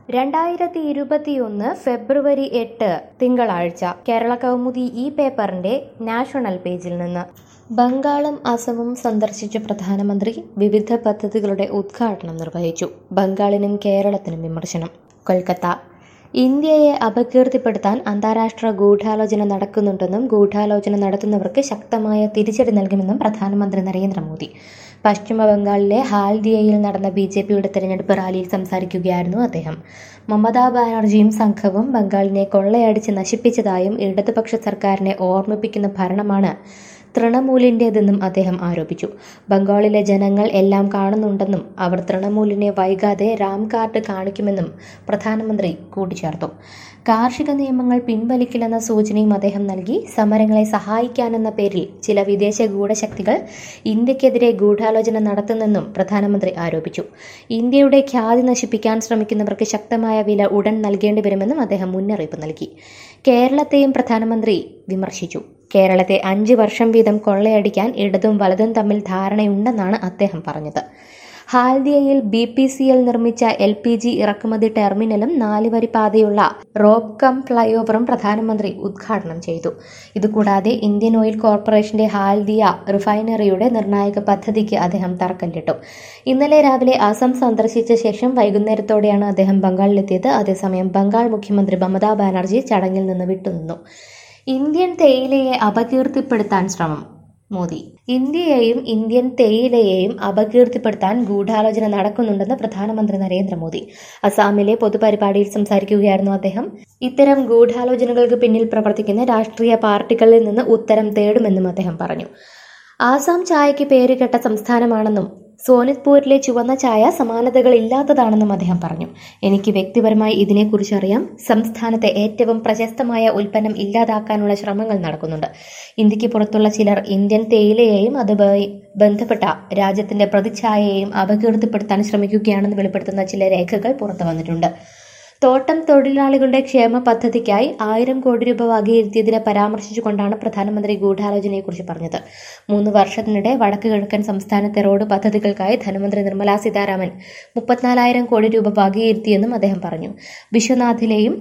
രണ്ടായിരത്തി ഇരുപത്തിയൊന്ന് ഫെബ്രുവരി എട്ട് തിങ്കളാഴ്ച കേരള കൗമുദി ഈ പേപ്പറിന്റെ നാഷണൽ പേജിൽ നിന്ന് ബംഗാളും അസമും സന്ദർശിച്ച പ്രധാനമന്ത്രി വിവിധ പദ്ധതികളുടെ ഉദ്ഘാടനം നിർവഹിച്ചു ബംഗാളിനും കേരളത്തിനും വിമർശനം കൊൽക്കത്ത ഇന്ത്യയെ അപകീർത്തിപ്പെടുത്താൻ അന്താരാഷ്ട്ര ഗൂഢാലോചന നടക്കുന്നുണ്ടെന്നും ഗൂഢാലോചന നടത്തുന്നവർക്ക് ശക്തമായ തിരിച്ചടി നൽകുമെന്നും പ്രധാനമന്ത്രി നരേന്ദ്രമോദി പശ്ചിമ ബംഗാളിലെ ഹാൽദിയയിൽ നടന്ന ബി ജെ പിയുടെ തെരഞ്ഞെടുപ്പ് റാലിയിൽ സംസാരിക്കുകയായിരുന്നു അദ്ദേഹം മമതാ ബാനർജിയും സംഘവും ബംഗാളിനെ കൊള്ളയടിച്ച് നശിപ്പിച്ചതായും ഇടതുപക്ഷ സർക്കാരിനെ ഓർമ്മിപ്പിക്കുന്ന ഭരണമാണ് തൃണമൂലിൻ്റേതെന്നും അദ്ദേഹം ആരോപിച്ചു ബംഗാളിലെ ജനങ്ങൾ എല്ലാം കാണുന്നുണ്ടെന്നും അവർ തൃണമൂലിനെ വൈകാതെ റാം കാർഡ് കാണിക്കുമെന്നും പ്രധാനമന്ത്രി കൂട്ടിച്ചേർത്തു കാർഷിക നിയമങ്ങൾ പിൻവലിക്കില്ലെന്ന സൂചനയും അദ്ദേഹം നൽകി സമരങ്ങളെ സഹായിക്കാനെന്ന പേരിൽ ചില വിദേശ ഗൂഢശക്തികൾ ഇന്ത്യക്കെതിരെ ഗൂഢാലോചന നടത്തുന്നെന്നും പ്രധാനമന്ത്രി ആരോപിച്ചു ഇന്ത്യയുടെ ഖ്യാതി നശിപ്പിക്കാൻ ശ്രമിക്കുന്നവർക്ക് ശക്തമായ വില ഉടൻ നൽകേണ്ടി വരുമെന്നും അദ്ദേഹം മുന്നറിയിപ്പ് നൽകി കേരളത്തെയും പ്രധാനമന്ത്രി വിമർശിച്ചു കേരളത്തെ അഞ്ച് വർഷം വീതം കൊള്ളയടിക്കാൻ ഇടതും വലതും തമ്മിൽ ധാരണയുണ്ടെന്നാണ് അദ്ദേഹം പറഞ്ഞത് ഹാൽദിയയിൽ ബി പി സി എൽ നിർമ്മിച്ച എൽ പി ജി ഇറക്കുമതി ടെർമിനലും നാലുവരി പാതയുള്ള റോബ് കം ഫ്ലൈ ഓവറും പ്രധാനമന്ത്രി ഉദ്ഘാടനം ചെയ്തു ഇതുകൂടാതെ ഇന്ത്യൻ ഓയിൽ കോർപ്പറേഷന്റെ ഹാൽദിയ റിഫൈനറിയുടെ നിർണായക പദ്ധതിക്ക് അദ്ദേഹം തറക്കല്ലിട്ടു ഇന്നലെ രാവിലെ അസം സന്ദർശിച്ച ശേഷം വൈകുന്നേരത്തോടെയാണ് അദ്ദേഹം ബംഗാളിലെത്തിയത് അതേസമയം ബംഗാൾ മുഖ്യമന്ത്രി മമതാ ബാനർജി ചടങ്ങിൽ നിന്ന് വിട്ടുനിന്നു ഇന്ത്യൻ തേയിലയെ അപകീർത്തിപ്പെടുത്താൻ ശ്രമം മോദി ഇന്ത്യയെയും ഇന്ത്യൻ തേയിലയെയും അപകീർത്തിപ്പെടുത്താൻ ഗൂഢാലോചന നടക്കുന്നുണ്ടെന്ന് പ്രധാനമന്ത്രി നരേന്ദ്രമോദി അസാമിലെ പൊതുപരിപാടിയിൽ സംസാരിക്കുകയായിരുന്നു അദ്ദേഹം ഇത്തരം ഗൂഢാലോചനകൾക്ക് പിന്നിൽ പ്രവർത്തിക്കുന്ന രാഷ്ട്രീയ പാർട്ടികളിൽ നിന്ന് ഉത്തരം തേടുമെന്നും അദ്ദേഹം പറഞ്ഞു ആസാം ചായയ്ക്ക് പേരുകെട്ട സംസ്ഥാനമാണെന്നും സോനിത്പൂരിലെ ചുവന്ന ചായ സമാനതകൾ ഇല്ലാത്തതാണെന്നും അദ്ദേഹം പറഞ്ഞു എനിക്ക് വ്യക്തിപരമായി ഇതിനെക്കുറിച്ച് അറിയാം സംസ്ഥാനത്തെ ഏറ്റവും പ്രശസ്തമായ ഉൽപ്പന്നം ഇല്ലാതാക്കാനുള്ള ശ്രമങ്ങൾ നടക്കുന്നുണ്ട് ഇന്ത്യക്ക് പുറത്തുള്ള ചിലർ ഇന്ത്യൻ തേയിലയെയും അതുമായി ബന്ധപ്പെട്ട രാജ്യത്തിന്റെ പ്രതിച്ഛായയെയും അപകീർത്തിപ്പെടുത്താൻ ശ്രമിക്കുകയാണെന്ന് വെളിപ്പെടുത്തുന്ന ചില രേഖകൾ പുറത്തു വന്നിട്ടുണ്ട് തോട്ടം തൊഴിലാളികളുടെ ക്ഷേമ പദ്ധതിക്കായി ആയിരം കോടി രൂപ വകയിരുത്തിയതിനെ പരാമർശിച്ചുകൊണ്ടാണ് പ്രധാനമന്ത്രി ഗൂഢാലോചനയെക്കുറിച്ച് പറഞ്ഞത് മൂന്ന് വർഷത്തിനിടെ വടക്ക് കിഴക്കൻ സംസ്ഥാനത്തെ റോഡ് പദ്ധതികൾക്കായി ധനമന്ത്രി നിർമ്മലാ സീതാരാമൻ മുപ്പത്തിനാലായിരം കോടി രൂപ വകയിരുത്തിയെന്നും അദ്ദേഹം പറഞ്ഞു വിശ്വനാഥിലെയും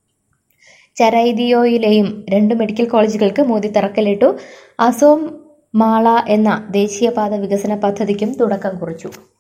ചരൈദിയോയിലെയും രണ്ട് മെഡിക്കൽ കോളേജുകൾക്ക് മോദി തറക്കല്ലിട്ടു അസോം മാള എന്ന ദേശീയപാത വികസന പദ്ധതിക്കും തുടക്കം കുറിച്ചു